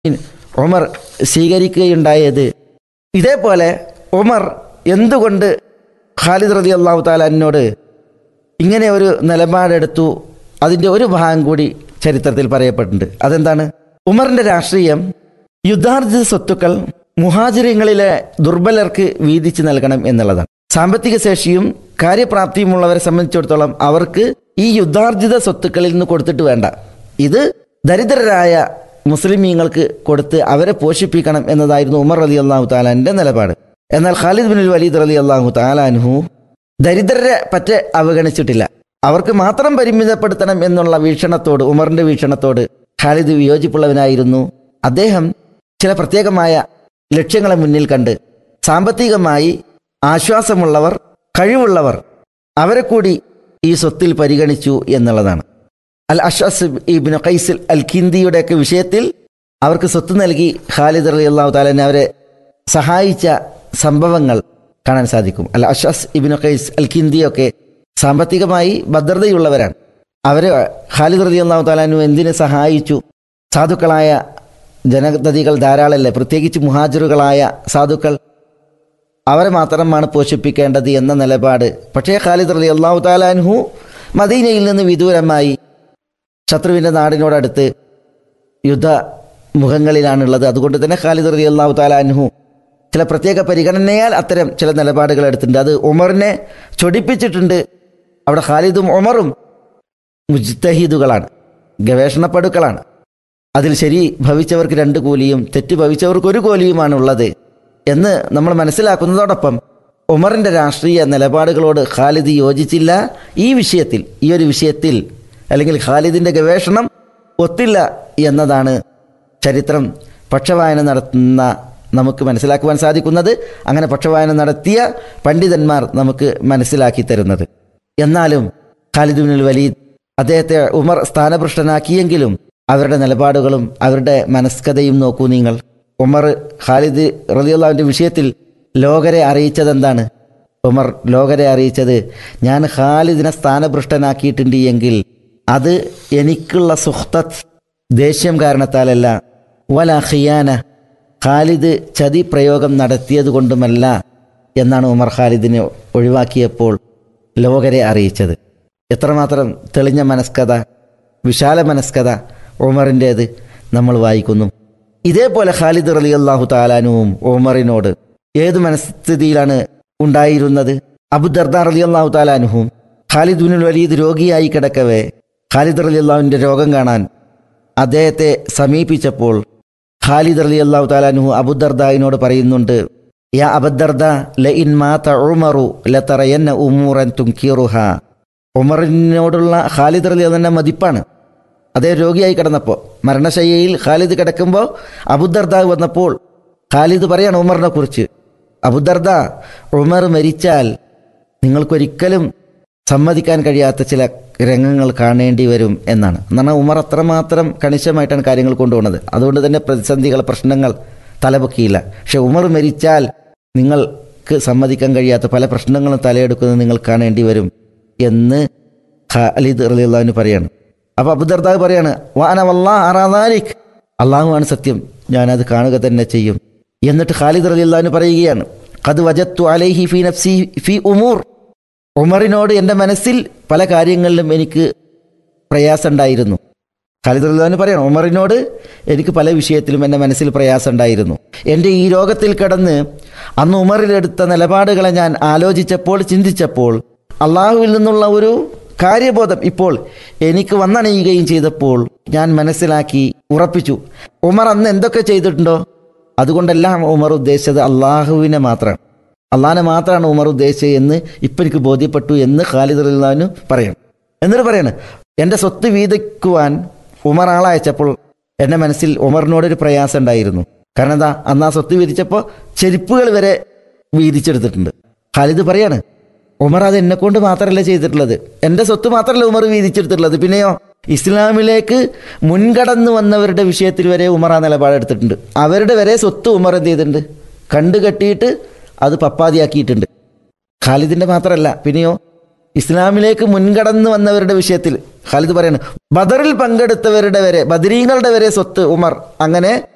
ഉമർ സ്വീകരിക്കുകയുണ്ടായത് ഇതേപോലെ ഉമർ എന്തുകൊണ്ട് ഖാലിദ് റതി അള്ളാഹു താലാനോട് ഇങ്ങനെ ഒരു നിലപാടെടുത്തു അതിൻ്റെ ഒരു ഭാഗം കൂടി ചരിത്രത്തിൽ പറയപ്പെട്ടിട്ടുണ്ട് അതെന്താണ് ഉമറിൻ്റെ രാഷ്ട്രീയം യുദ്ധാർജിത സ്വത്തുക്കൾ മുഹാചര്യങ്ങളിലെ ദുർബലർക്ക് വീതിച്ചു നൽകണം എന്നുള്ളതാണ് സാമ്പത്തിക ശേഷിയും കാര്യപ്രാപ്തിയുമുള്ളവരെ സംബന്ധിച്ചിടത്തോളം അവർക്ക് ഈ യുദ്ധാർജിത സ്വത്തുക്കളിൽ നിന്ന് കൊടുത്തിട്ട് വേണ്ട ഇത് ദരിദ്രരായ മുസ്ലിമീങ്ങൾക്ക് കൊടുത്ത് അവരെ പോഷിപ്പിക്കണം എന്നതായിരുന്നു ഉമർ അലി അള്ളാഹു താലാന്റെ നിലപാട് എന്നാൽ ഖാലിദ് ബിൻ വലീദ് അലി അള്ളാഹു താലാൻഹു ദരിദ്രരെ പറ്റ അവഗണിച്ചിട്ടില്ല അവർക്ക് മാത്രം പരിമിതപ്പെടുത്തണം എന്നുള്ള വീക്ഷണത്തോട് ഉമറിന്റെ വീക്ഷണത്തോട് ഖാലിദ് വിയോജിപ്പുള്ളവനായിരുന്നു അദ്ദേഹം ചില പ്രത്യേകമായ ലക്ഷ്യങ്ങളെ മുന്നിൽ കണ്ട് സാമ്പത്തികമായി ആശ്വാസമുള്ളവർ കഴിവുള്ളവർ അവരെ കൂടി ഈ സ്വത്തിൽ പരിഗണിച്ചു എന്നുള്ളതാണ് അൽ അഷസ് ഇബിൻ ഖൈസിൽ അൽ ഖിന്ദിയുടെയൊക്കെ വിഷയത്തിൽ അവർക്ക് സ്വത്ത് നൽകി ഖാലിദ് അലി അള്ളാഹു താലനെ അവരെ സഹായിച്ച സംഭവങ്ങൾ കാണാൻ സാധിക്കും അൽ അഷസ് ഇബിൻ ഖൈസ് അൽ ഖിന്ദിയൊക്കെ സാമ്പത്തികമായി ഭദ്രതയുള്ളവരാണ് അവരെ ഖാലിദ് റതി അള്ളാഹു താലാനു എന്തിനെ സഹായിച്ചു സാധുക്കളായ ജനതതികൾ ധാരാളമല്ലേ പ്രത്യേകിച്ച് മുഹാജിറുകളായ സാധുക്കൾ അവരെ മാത്രമാണ് പോഷിപ്പിക്കേണ്ടത് എന്ന നിലപാട് പക്ഷേ ഖാലിദ് റലി അള്ളാഹു താലാൻഹു മദീനയിൽ നിന്ന് വിദൂരമായി ശത്രുവിൻ്റെ നാടിനോടടുത്ത് യുദ്ധ മുഖങ്ങളിലാണുള്ളത് അതുകൊണ്ട് തന്നെ ഖാലിദ് റലി അള്ളാഹു താലാൻഹു ചില പ്രത്യേക പരിഗണനയാൽ അത്തരം ചില നിലപാടുകൾ എടുത്തിട്ടുണ്ട് അത് ഉമറിനെ ചൊടിപ്പിച്ചിട്ടുണ്ട് അവിടെ ഖാലിദും ഉമറും മുജ്തഹീദുകളാണ് ഗവേഷണപ്പടുക്കളാണ് അതിൽ ശരി ഭവിച്ചവർക്ക് രണ്ട് കൂലിയും തെറ്റ് ഭവിച്ചവർക്ക് ഒരു കൂലിയുമാണ് ഉള്ളത് എന്ന് നമ്മൾ മനസ്സിലാക്കുന്നതോടൊപ്പം ഉമറിൻ്റെ രാഷ്ട്രീയ നിലപാടുകളോട് ഖാലിദ് യോജിച്ചില്ല ഈ വിഷയത്തിൽ ഈ ഒരു വിഷയത്തിൽ അല്ലെങ്കിൽ ഖാലിദിൻ്റെ ഗവേഷണം ഒത്തില്ല എന്നതാണ് ചരിത്രം പക്ഷവായന നടത്തുന്ന നമുക്ക് മനസ്സിലാക്കുവാൻ സാധിക്കുന്നത് അങ്ങനെ പക്ഷവായന നടത്തിയ പണ്ഡിതന്മാർ നമുക്ക് മനസ്സിലാക്കി തരുന്നത് എന്നാലും ഖാലിദ് ബിൻ വലീദ് അദ്ദേഹത്തെ ഉമർ സ്ഥാനഭ്രഷ്ടനാക്കിയെങ്കിലും അവരുടെ നിലപാടുകളും അവരുടെ മനസ്കതയും നോക്കൂ നിങ്ങൾ ഉമർ ഖാലിദ് റലിയുള്ളാവിൻ്റെ വിഷയത്തിൽ ലോകരെ അറിയിച്ചത് എന്താണ് ഉമർ ലോകരെ അറിയിച്ചത് ഞാൻ ഖാലിദിനെ സ്ഥാനഭ്രഷ്ടനാക്കിയിട്ടുണ്ട് എങ്കിൽ അത് എനിക്കുള്ള സുഹ്തത്ത് ദേഷ്യം കാരണത്താലല്ല വല ഖിയാന ഖാലിദ് ചതി പ്രയോഗം നടത്തിയത് കൊണ്ടുമല്ല എന്നാണ് ഉമർ ഖാലിദിനെ ഒഴിവാക്കിയപ്പോൾ ലോകരെ അറിയിച്ചത് എത്രമാത്രം തെളിഞ്ഞ മനസ്കത വിശാല മനസ്കത ഉമറിൻ്റേത് നമ്മൾ വായിക്കുന്നു ഇതേപോലെ ഖാലിദ് റലി അള്ളാഹു താലാനുവും ഉമറിനോട് ഏത് മനസ്ഥിതിയിലാണ് ഉണ്ടായിരുന്നത് അബുദർദാർ അലി അള്ളാഹു താലാനുഹും ഖാലിദ് ബിനുൽ വലീദ് രോഗിയായി കിടക്കവേ ഖാലിദ് റലി അള്ളാഹുവിൻ്റെ രോഗം കാണാൻ അദ്ദേഹത്തെ സമീപിച്ചപ്പോൾ ഖാലിദ് അലി അള്ളാഹു താലാനുഹു അബുദർദായിനോട് പറയുന്നുണ്ട് യാ അബദ്ദർദ ല ഇൻ മാത ഉമറു ലതറയന്ന ഉമൂറൻ തുംകിറുഹ ഉമറിനോടുള്ള ഖാലിദ് അലി അള്ളാഹിൻ്റെ മതിപ്പാണ് അദ്ദേഹം രോഗിയായി കിടന്നപ്പോൾ മരണശയ്യയിൽ ഖാലിദ് കിടക്കുമ്പോൾ അബുദർദ വന്നപ്പോൾ ഖാലിദ് പറയാണ് ഉമറിനെ കുറിച്ച് അബുദർദ ഉമർ മരിച്ചാൽ നിങ്ങൾക്കൊരിക്കലും സമ്മതിക്കാൻ കഴിയാത്ത ചില രംഗങ്ങൾ കാണേണ്ടി വരും എന്നാണ് എന്നാണ് ഉമർ അത്രമാത്രം കണിശമായിട്ടാണ് കാര്യങ്ങൾ കൊണ്ടുപോകുന്നത് അതുകൊണ്ട് തന്നെ പ്രതിസന്ധികൾ പ്രശ്നങ്ങൾ തലപൊക്കിയില്ല പക്ഷെ ഉമർ മരിച്ചാൽ നിങ്ങൾക്ക് സമ്മതിക്കാൻ കഴിയാത്ത പല പ്രശ്നങ്ങളും തലയെടുക്കുന്നത് നിങ്ങൾ കാണേണ്ടി വരും എന്ന് ഖാലിദ് റലിയുള്ളവന് പറയാണ് അപ്പോൾ അബുദർദാവ് പറയാണ് വാന വല്ലാ അറാദാലിക് അള്ളാഹുവാണ് സത്യം ഞാനത് കാണുക തന്നെ ചെയ്യും എന്നിട്ട് ഖാലിദ് റലിയുള്ളവന് പറയുകയാണ് അത് വജത്തു അലൈഹി ഫി നഫ്സി ഫി ഉമൂർ ഉമറിനോട് എൻ്റെ മനസ്സിൽ പല കാര്യങ്ങളിലും എനിക്ക് പ്രയാസമുണ്ടായിരുന്നു ഖാലിദ് റലിയുള്ളവന് പറയണം ഉമറിനോട് എനിക്ക് പല വിഷയത്തിലും എൻ്റെ മനസ്സിൽ പ്രയാസമുണ്ടായിരുന്നു എൻ്റെ ഈ രോഗത്തിൽ കിടന്ന് അന്ന് ഉമറിലെടുത്ത നിലപാടുകളെ ഞാൻ ആലോചിച്ചപ്പോൾ ചിന്തിച്ചപ്പോൾ അള്ളാഹുവിൽ നിന്നുള്ള ഒരു കാര്യബോധം ഇപ്പോൾ എനിക്ക് വന്നണയുകയും ചെയ്തപ്പോൾ ഞാൻ മനസ്സിലാക്കി ഉറപ്പിച്ചു ഉമർ അന്ന് എന്തൊക്കെ ചെയ്തിട്ടുണ്ടോ അതുകൊണ്ടെല്ലാം ഉമർ ഉദ്ദേശിച്ചത് അള്ളാഹുവിനെ മാത്രമാണ് അള്ളാഹിനെ മാത്രമാണ് ഉമർ ഉദ്ദേശിച്ചത് എന്ന് ഇപ്പം എനിക്ക് ബോധ്യപ്പെട്ടു എന്ന് ഖാലിദ് അള്ളഹാനു പറയണം എന്നിട്ട് പറയാണ് എൻ്റെ സ്വത്ത് വീതിക്കുവാൻ ഉമർ ആളയച്ചപ്പോൾ എൻ്റെ മനസ്സിൽ ഉമറിനോടൊരു പ്രയാസം ഉണ്ടായിരുന്നു കാരണം എന്താ അന്ന് ആ സ്വത്ത് വീതിച്ചപ്പോൾ ചെരുപ്പുകൾ വരെ വീതിച്ചെടുത്തിട്ടുണ്ട് ഖാലിദ് പറയാണ് ഉമർ അത് എന്നെ കൊണ്ട് മാത്രമല്ല ചെയ്തിട്ടുള്ളത് എൻ്റെ സ്വത്ത് മാത്രമല്ല ഉമർ വീതിച്ചെടുത്തിട്ടുള്ളത് പിന്നെയോ ഇസ്ലാമിലേക്ക് മുൻകടന്നു വന്നവരുടെ വിഷയത്തിൽ വരെ ഉമർ ആ നിലപാടെടുത്തിട്ടുണ്ട് അവരുടെ വരെ സ്വത്ത് ഉമർ എന്ത് ചെയ്തിട്ടുണ്ട് കണ്ടുകെട്ടിയിട്ട് അത് പപ്പാതിയാക്കിയിട്ടുണ്ട് ഖാലിദിൻ്റെ മാത്രമല്ല പിന്നെയോ ഇസ്ലാമിലേക്ക് മുൻകടന്നു വന്നവരുടെ വിഷയത്തിൽ ഖാലിദ് പറയാണ് ബദറിൽ പങ്കെടുത്തവരുടെ വരെ ബദരീങ്ങളുടെ വരെ സ്വത്ത് ഉമർ അങ്ങനെ